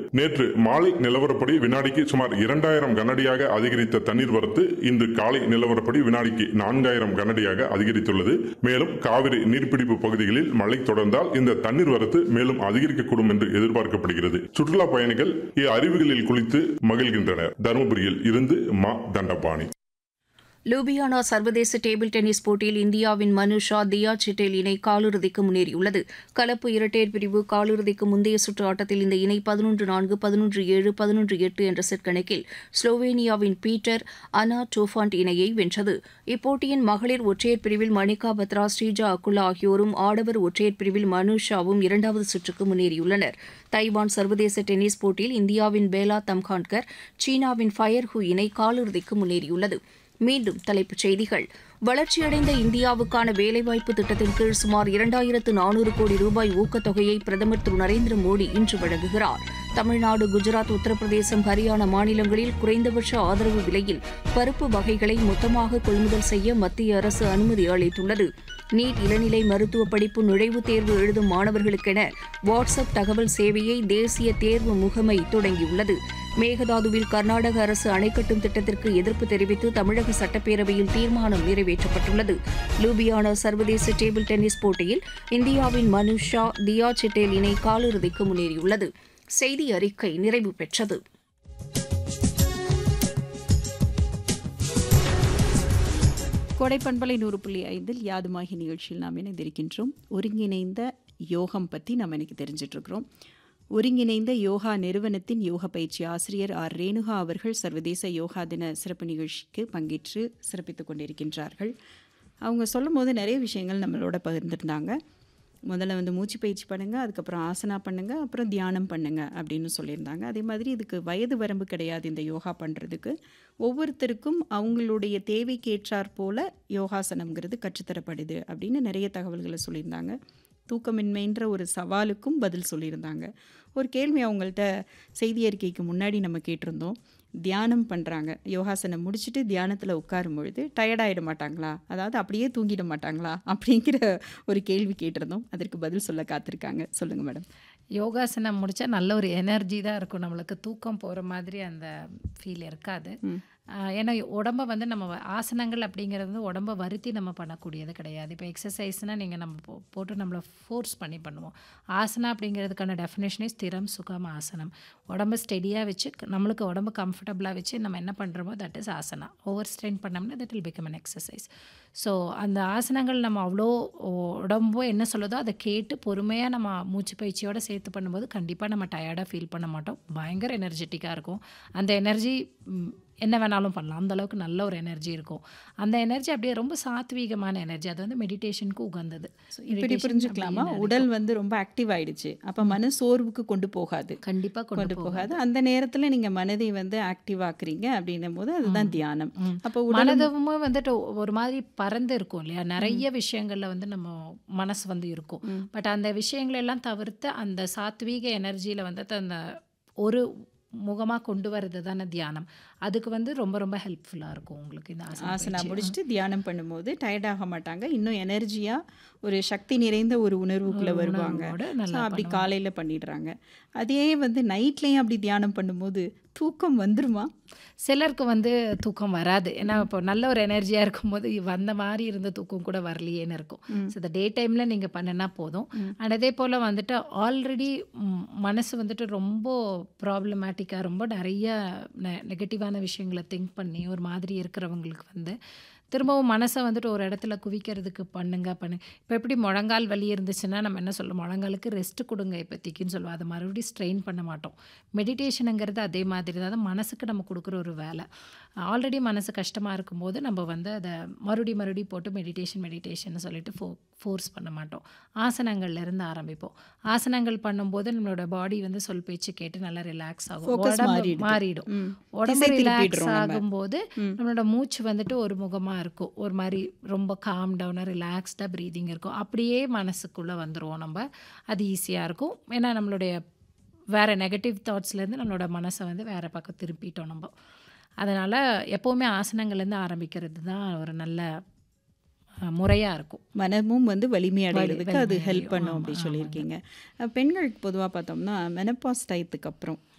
நேற்று மாலை நிலவரப்படி வினாடிக்கு சுமார் இரண்டாயிரம் கனஅடியாக அதிகரித்த தண்ணீர் வரத்து இன்று காலை நிலவரப்படி வினாடிக்கு நான்காயிரம் கனஅடியாக அதிகரித்துள்ளது மேலும் காவிரி நீர்பிடிப்பு பகுதிகளில் மழை தொடர்ந்தால் இந்த தண்ணீர் வரத்து மேலும் அதிகரிக்கக்கூடும் என்று எதிர்பார்க்கப்படுகிறது சுற்றுலா பயணிகள் அருவிகளில் குளித்து மகிழ்கின்றனர் தருமபுரியில் இருந்து மா தண்டபாணி லூபியானா சர்வதேச டேபிள் டென்னிஸ் போட்டியில் இந்தியாவின் மனுஷா தியா சிட்டேல் இணை காலிறுதிக்கு முன்னேறியுள்ளது கலப்பு இரட்டையர் பிரிவு காலிறுதிக்கு முந்தைய சுற்று ஆட்டத்தில் இந்த இணை பதினொன்று நான்கு பதினொன்று ஏழு பதினொன்று எட்டு என்ற செட் கணக்கில் ஸ்லோவேனியாவின் பீட்டர் அனா டோஃபாண்ட் இணையை வென்றது இப்போட்டியின் மகளிர் ஒற்றையர் பிரிவில் மணிகா பத்ரா ஸ்ரீஜா அக்குலா ஆகியோரும் ஆடவர் ஒற்றையர் பிரிவில் மனுஷாவும் இரண்டாவது சுற்றுக்கு முன்னேறியுள்ளனர் தைவான் சர்வதேச டென்னிஸ் போட்டியில் இந்தியாவின் பேலா தம்கான்கர் சீனாவின் ஃபயர் ஹூ இணை காலிறுதிக்கு முன்னேறியுள்ளது மீண்டும் தலைப்புச் செய்திகள் வளர்ச்சியடைந்த இந்தியாவுக்கான வேலைவாய்ப்பு திட்டத்தின் கீழ் சுமார் இரண்டாயிரத்து நானூறு கோடி ரூபாய் ஊக்கத்தொகையை பிரதமர் திரு நரேந்திர மோடி இன்று வழங்குகிறார் தமிழ்நாடு குஜராத் உத்தரப்பிரதேசம் ஹரியானா மாநிலங்களில் குறைந்தபட்ச ஆதரவு விலையில் பருப்பு வகைகளை மொத்தமாக கொள்முதல் செய்ய மத்திய அரசு அனுமதி அளித்துள்ளது நீட் இளநிலை மருத்துவ படிப்பு நுழைவுத் தேர்வு எழுதும் மாணவர்களுக்கென வாட்ஸ்அப் தகவல் சேவையை தேசிய தேர்வு முகமை தொடங்கியுள்ளது மேகதாதுவில் கர்நாடக அரசு அணை கட்டும் திட்டத்திற்கு எதிர்ப்பு தெரிவித்து தமிழக சட்டப்பேரவையில் தீர்மானம் நிறைவேற்றப்பட்டுள்ளது லூபியானா சர்வதேச டேபிள் டென்னிஸ் போட்டியில் இந்தியாவின் மனுஷா தியா சிட்டேல் இணை காலிறுதிக்கு முன்னேறியுள்ளது செய்தி அறிக்கை நிறைவு பெற்றது கொடைப்பண்பலை நூறு புள்ளி ஐந்தில் யாதுமாகி நிகழ்ச்சியில் நாம் இணைந்திருக்கின்றோம் ஒருங்கிணைந்த யோகம் பற்றி நாம் இன்னைக்கு தெரிஞ்சிட்ருக்கிறோம் ஒருங்கிணைந்த யோகா நிறுவனத்தின் யோக பயிற்சி ஆசிரியர் ஆர் ரேணுகா அவர்கள் சர்வதேச யோகா தின சிறப்பு நிகழ்ச்சிக்கு பங்கேற்று சிறப்பித்துக் கொண்டிருக்கின்றார்கள் அவங்க சொல்லும் போது நிறைய விஷயங்கள் நம்மளோட பகிர்ந்துருந்தாங்க முதல்ல வந்து மூச்சு பயிற்சி பண்ணுங்கள் அதுக்கப்புறம் ஆசனா பண்ணுங்கள் அப்புறம் தியானம் பண்ணுங்கள் அப்படின்னு சொல்லியிருந்தாங்க அதே மாதிரி இதுக்கு வயது வரம்பு கிடையாது இந்த யோகா பண்ணுறதுக்கு ஒவ்வொருத்தருக்கும் அவங்களுடைய தேவைக்கேற்றாற் போல் யோகாசனம்ங்கிறது கற்றுத்தரப்படுது அப்படின்னு நிறைய தகவல்களை சொல்லியிருந்தாங்க தூக்கமின்மைன்ற ஒரு சவாலுக்கும் பதில் சொல்லியிருந்தாங்க ஒரு கேள்வி அவங்கள்ட்ட செய்தி அறிக்கைக்கு முன்னாடி நம்ம கேட்டிருந்தோம் தியானம் பண்ணுறாங்க யோகாசனம் முடிச்சுட்டு தியானத்தில் உட்காரும் பொழுது டயர்டாயிட மாட்டாங்களா அதாவது அப்படியே தூங்கிட மாட்டாங்களா அப்படிங்கிற ஒரு கேள்வி கேட்டிருந்தோம் அதற்கு பதில் சொல்ல காத்திருக்காங்க சொல்லுங்கள் மேடம் யோகாசனம் முடித்தா நல்ல ஒரு எனர்ஜி தான் இருக்கும் நம்மளுக்கு தூக்கம் போகிற மாதிரி அந்த ஃபீல் இருக்காது ஆஹ் ஏன்னா உடம்ப வந்து நம்ம வ- ஆசனங்கள் அப்படிங்கிறது வந்து உடம்ப வருத்தி நம்ம பண்ணக்கூடியது கிடையாது இப்போ எக்ஸசைஸ்னால் நீங்கள் நம்ம போ- போட்டு நம்மளை ஃபோர்ஸ் பண்ணி பண்ணுவோம் ஆசனா அப்படிங்கிறதுக்கான டெஃபினேஷனே ஸ்திரம் சுகம் ஆசனம் உடம்ப ஸ்டெடியாக வச்சு க- நம்மளுக்கு உடம்பு கம்ஃபர்டபுளாக வச்சு நம்ம என்ன பண்ணுறோமோ that is asana over strain பண்ணோம்னா that will become an exercise so அந்த ஆசனங்கள் நம்ம அவ்வளோ உடம்போ என்ன சொல்லுதோ அதை கேட்டு பொறுமையாக நம்ம மூச்சு பயிற்சியோடு சேர்த்து பண்ணும்போது கண்டிப்பாக நம்ம டயர்டாக ஃபீல் பண்ண மாட்டோம் பயங்கர எனர்ஜெட்டிக்காக இருக்கும் அந்த எனர்ஜி என்ன வேணாலும் பண்ணலாம் அந்த அளவுக்கு நல்ல ஒரு எனர்ஜி இருக்கும் அந்த எனர்ஜி அப்படியே ரொம்ப சாத்வீகமான எனர்ஜி அது வந்து மெடிடேஷனுக்கு உகந்தது So, இப்படி meditation புரிஞ்சுக்கலாமா அப்படின்னு உடல் வந்து ரொம்ப ஆக்டிவ் ஆயிடுச்சு அப்போ மன சோர்வுக்கு கொண்டு போகாது கண்டிப்பாக கொண்டு கொண்டு போகாது போகாது அந்த நேரத்தில் நீங்கள் மனதை வந்து ஆக்டிவ் ஆக்குறீங்க அப்படின்னும் போது அதுதான் தியானம் அப்போ உடல் மனதுமே வந்துட்டு ஒரு மாதிரி பறந்து இருக்கும் இல்லையா நிறைய விஷயங்கள்ல வந்து நம்ம மனசு வந்து இருக்கும் பட் அந்த விஷயங்கள் எல்லாம் தவிர்த்து அந்த சாத்வீக எனர்ஜியில் வந்து அந்த ஒரு முகமாக கொண்டு வர்றது தானே தியானம் அதுக்கு வந்து ரொம்ப ரொம்ப ஹெல்ப்ஃபுல்லாக இருக்கும் உங்களுக்கு இந்த ஆசன ஆசனா பயிற்சி. முடிச்சுட்டு தியானம் பண்ணும்போது டயர்ட் ஆக மாட்டாங்க இன்னும் எனர்ஜியாக ஒரு சக்தி நிறைந்த ஒரு உணர்வுக்குள்ளே ஒரு வருவாங்க உணர்வோட So, நல்லா அப்படி பண்ணுவாங்க. காலையில் பண்ணிடுறாங்க அதே வந்து நைட்லேயும் அப்படி தியானம் பண்ணும்போது தூக்கம் வந்துருமா சிலருக்கு வந்து தூக்கம் வராது ஏன்னா இப்போ நல்ல ஒரு எனர்ஜியாக இருக்கும்போது வந்த மாதிரி இருந்த தூக்கம் கூட வரலையேன்னு இருக்கும் ஸோ இந்த டே டைமில் நீங்கள் பண்ணினா போதும் அண்ட் அதே போல் வந்துட்டு ஆல்ரெடி மனசு வந்துட்டு ரொம்ப ப்ராப்ளமேட்டிக்காக ரொம்ப நிறைய நெகட்டிவான விஷயங்களை திங்க் பண்ணி ஒரு மாதிரி இருக்கிறவங்களுக்கு வந்து திரும்பவும் மனசை வந்துட்டு ஒரு இடத்துல குவிக்கிறதுக்கு பண்ணுங்க பண்ணு இப்போ எப்படி முழங்கால் வலி இருந்துச்சுன்னா நம்ம என்ன சொல்லுவோம் முழங்காலுக்கு ரெஸ்ட் கொடுங்க இப்போதைக்குன்னு சொல்லுவோம் அதை மறுபடியும் ஸ்ட்ரெயின் பண்ண மாட்டோம் மெடிடேஷனுங்கிறது அதே மாதிரி தான் அது மனசுக்கு நம்ம கொடுக்குற ஒரு வேலை ஆல்ரெடி மனசு கஷ்டமாக இருக்கும்போது நம்ம வந்து அதை மறுபடி மறுபடி போட்டு மெடிடேஷன் மெடிடேஷன் சொல்லிட்டு ஃபோ ஃபோர்ஸ் பண்ண மாட்டோம் ஆசனங்கள்ல இருந்து ஆரம்பிப்போம் ஆசனங்கள் பண்ணும்போது நம்மளோட பாடி வந்து சொல் பேச்சு கேட்டு நல்லா ரிலாக்ஸ் ஆகும் Focus உடம்பு மாறிடுது. மாறிடும் ம். உடம்பு திசை ரிலாக்ஸ் திருப்பிடுறோம் நம்ம. ஆகும்போது நம்மளோட மூச்சு வந்துட்டு ஒரு முகமாக இருக்கும் ஒரு மாதிரி ரொம்ப காம் டவுனாக ரிலாக்ஸ்டாக ப்ரீதிங் இருக்கும் அப்படியே மனசுக்குள்ளே வந்துடுவோம் நம்ம அது ஈஸியாக இருக்கும் ஏன்னா நம்மளுடைய வேறு நெகட்டிவ் தாட்ஸ்லேருந்து நம்மளோட மனசை வந்து வேறு பக்கம் திருப்பிட்டோம் நம்ம அதனால் எப்போவுமே ஆசனங்கள்லேருந்து ஆரம்பிக்கிறது தான் ஒரு நல்ல முறையாக இருக்கும் மனமும் வந்து வலிமை அடைகிறதுக்கு அது வலிமை ஹெல்ப் அடையும். பண்ணும் ஆமா, அப்படி ஆமாங்க. சொல்லியிருக்கீங்க அஹ் பெண்களுக்கு பொதுவாக பார்த்தோம்னா மெனப்பாஸ் டயத்துக்கு அப்புறம்